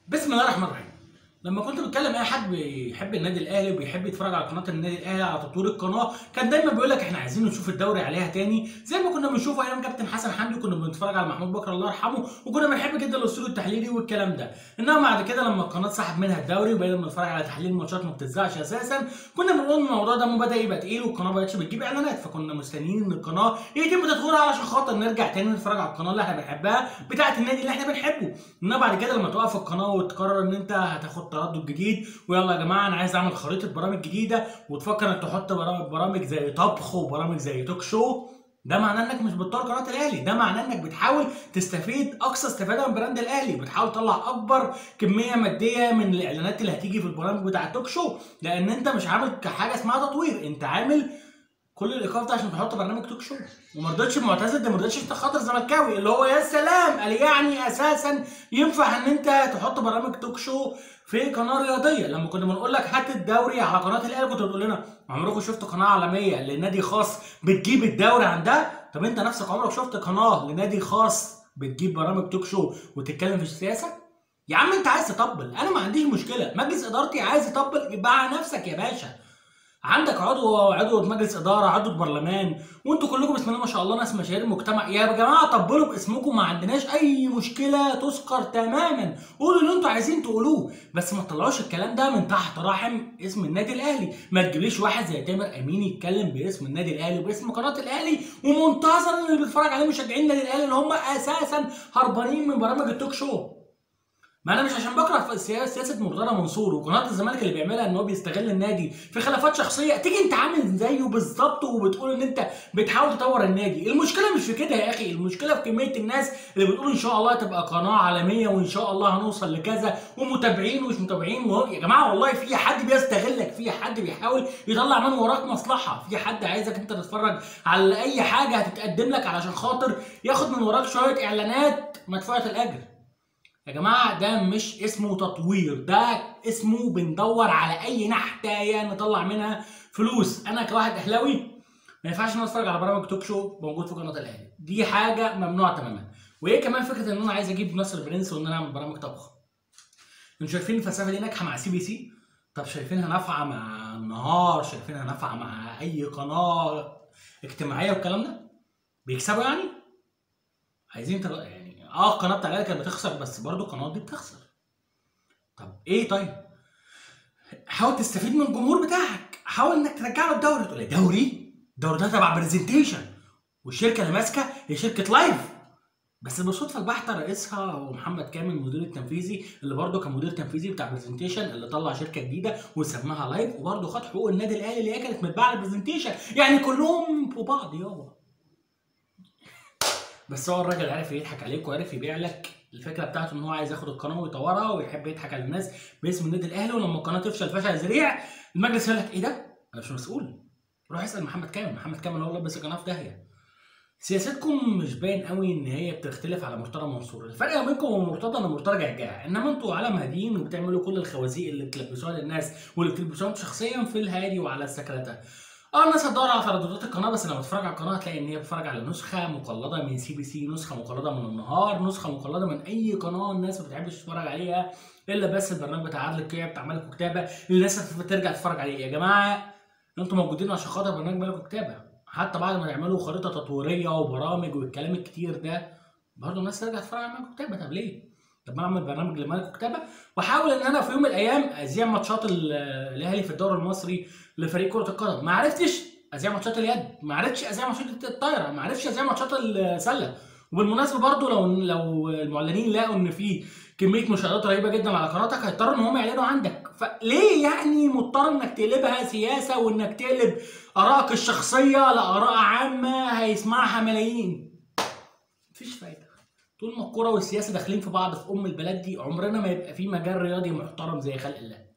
بسم الله الرحمن الرحيم لما كنت بتكلم اي حد بيحب النادي الاهلي وبيحب يتفرج على قناه النادي الاهلي على تطوير القناه كان دايما بيقول لك احنا عايزين نشوف الدوري عليها تاني زي ما كنا بنشوف ايام كابتن حسن حمدي كنا بنتفرج على محمود بكر الله يرحمه وكنا بنحب جدا الاسلوب التحليلي والكلام ده انما بعد كده لما القناه سحب منها الدوري وبقينا بنتفرج على تحليل ماتشات ما بتتذاعش اساسا كنا بنقول ان الموضوع ده بدا يبقى تقيل والقناه ما بقتش بتجيب اعلانات فكنا مستنيين ان القناه يتم تطويرها علشان خاطر نرجع تاني نتفرج على القناه اللي احنا بنحبها بتاعه النادي اللي احنا بنحبه انما بعد كده لما توقف القناه وتقرر ان انت هتاخد تردد جديد ويلا يا جماعه انا عايز اعمل خريطه برامج جديده وتفكر انك تحط برامج برامج زي طبخ وبرامج زي توك شو ده معناه انك مش بتطور قناه الاهلي ده معناه انك بتحاول تستفيد اقصى استفاده من براند الاهلي بتحاول تطلع اكبر كميه ماديه من الاعلانات اللي هتيجي في البرامج بتاع التوك شو لان انت مش عامل حاجه اسمها تطوير انت عامل كل الايقاف ده عشان تحط برنامج توك شو وما رضيتش معتزل ده ما رضيتش عشان خاطر زملكاوي اللي هو يا سلام قال يعني اساسا ينفع ان انت تحط برنامج توك شو في قناه رياضيه لما كنا بنقول لك هات الدوري على قناه الاهلي كنت بتقول لنا عمركم شفتوا قناه عالميه لنادي خاص بتجيب الدوري عندها طب انت نفسك عمرك شفت قناه لنادي خاص بتجيب برامج توك شو وتتكلم في السياسه يا عم انت عايز تطبل انا ما عنديش مشكله مجلس ادارتي عايز يطبل يبقى على نفسك يا باشا عندك عضو عضو مجلس اداره عضو برلمان وانتوا كلكم بسم الله ما شاء الله ناس مشاهير المجتمع يا جماعه طبلوا باسمكم ما عندناش اي مشكله تذكر تماما قولوا اللي انتوا عايزين تقولوه بس ما تطلعوش الكلام ده من تحت رحم اسم النادي الاهلي ما تجيبليش واحد زي تامر امين يتكلم باسم النادي الاهلي وباسم قناه الاهلي ومنتظر اللي بيتفرج عليه مشجعين النادي الاهلي اللي هم اساسا هربانين من برامج التوك شو ما انا مش عشان بكره سياسه مرتضى منصور وقناه الزمالك اللي بيعملها ان هو بيستغل النادي في خلافات شخصيه تيجي انت عامل زيه بالظبط وبتقول ان انت بتحاول تطور النادي المشكله مش في كده يا اخي المشكله في كميه الناس اللي بتقول ان شاء الله تبقى قناه عالميه وان شاء الله هنوصل لكذا ومتابعين ومش متابعين وهو يا جماعه والله في حد بيستغلك في حد بيحاول يطلع من وراك مصلحه في حد عايزك انت تتفرج على اي حاجه هتتقدم لك علشان خاطر ياخد من وراك شويه اعلانات مدفوعه الاجر يا جماعة ده مش اسمه تطوير ده اسمه بندور على أي نحتاية نطلع منها فلوس أنا كواحد أهلاوي ما ينفعش ان اتفرج على برامج توك شو موجود في قناه الاهلي دي حاجه ممنوعه تماما وايه كمان فكره ان انا عايز اجيب نصر برنس وان انا اعمل برامج طبخ انتوا شايفين الفلسفه دي ناجحه مع سي بي سي طب شايفينها نافعه مع النهار شايفينها نافعه مع اي قناه اجتماعيه والكلام ده بيكسبوا يعني عايزين تبقى يعني اه القناه بتاع الاهلي كانت بتخسر بس برضه القناه دي بتخسر طب ايه طيب حاول تستفيد من الجمهور بتاعك حاول انك ترجع له الدوري تقول لي دوري الدوري ده تبع برزنتيشن والشركه اللي ماسكه هي شركه لايف بس بالصدفه البحته رئيسها هو محمد كامل المدير التنفيذي اللي برضه كان مدير تنفيذي بتاع برزنتيشن اللي طلع شركه جديده وسماها لايف وبرضه خد حقوق النادي الاهلي اللي هي كانت متباعه لبرزنتيشن يعني كلهم في بعض يابا بس هو الراجل عرف يضحك عليك وعرف يبيع لك الفكره بتاعته ان هو عايز ياخد القناه ويطورها ويحب يضحك على الناس باسم النادي الاهلي ولما القناه تفشل فشل ذريع المجلس يقول لك ايه ده؟ انا مش مسؤول روح اسال محمد كامل محمد كامل هو اللي لبس القناه في داهيه سياستكم مش باين قوي ان هي بتختلف على مرتضى منصور الفرق ما بينكم وبين مرتضى ان مرتضى جعجاع انما انتوا عالم هاديين وبتعملوا كل الخوازيق اللي بتلبسوها للناس واللي بتلبسوها شخصيا في الهادي وعلى السكرتة اه الناس هتدور على ترددات القناه بس لما تتفرج على القناه هتلاقي ان هي بتتفرج على نسخه مقلده من سي بي سي نسخه مقلده من النهار نسخه مقلده من اي قناه الناس ما بتحبش تتفرج عليها الا بس البرنامج بتاع عادل القيع بتاع ملك وكتابه اللي الناس بترجع تتفرج عليه يا جماعه انتوا موجودين عشان خاطر برنامج ملك وكتابه حتى بعد ما يعملوا خريطه تطويريه وبرامج والكلام الكتير ده برضه الناس ترجع تتفرج على ملك وكتابه طب ليه؟ طب ما اعمل برنامج لملك وكتابه واحاول ان انا في يوم من الايام اذيع ماتشات الاهلي في الدوري المصري لفريق كره القدم ما عرفتش اذيع ماتشات اليد ما عرفتش اذيع ماتشات الطايره ما عرفتش اذيع ماتشات السله وبالمناسبه برضو لو لو المعلنين لقوا ان في كميه مشاهدات رهيبه جدا على قناتك هيضطروا ان هم يعلنوا عندك فليه يعني مضطر انك تقلبها سياسه وانك تقلب ارائك الشخصيه لاراء عامه هيسمعها ملايين مفيش فايده طول ما الكوره والسياسه داخلين في بعض في ام البلد دي عمرنا ما يبقى في مجال رياضي محترم زي خلق الله